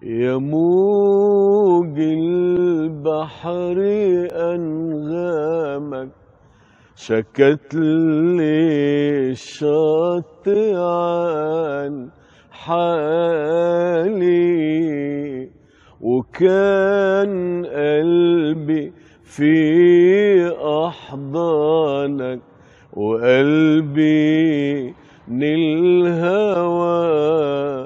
يا موج البحر أنغامك شكت لي الشط عن حالي وكان قلبي في أحضانك وقلبي من الهوى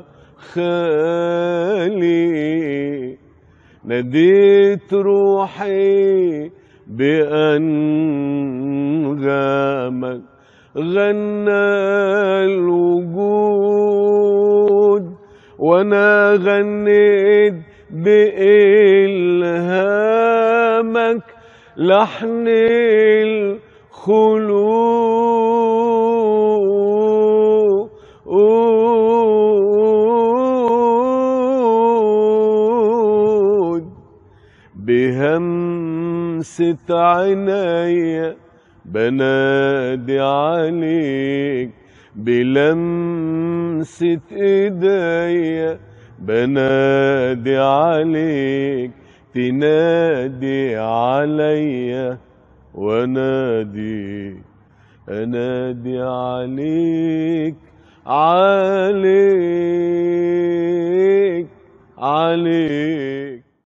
خالي ناديت روحي بأنغامك غنى الوجود وانا غنيت بإلهامك لحن الخلود بهمسة عيني بنادي عليك بلمسة ايديا بنادي عليك تنادي عليا ونادي انادي عليك عليك عليك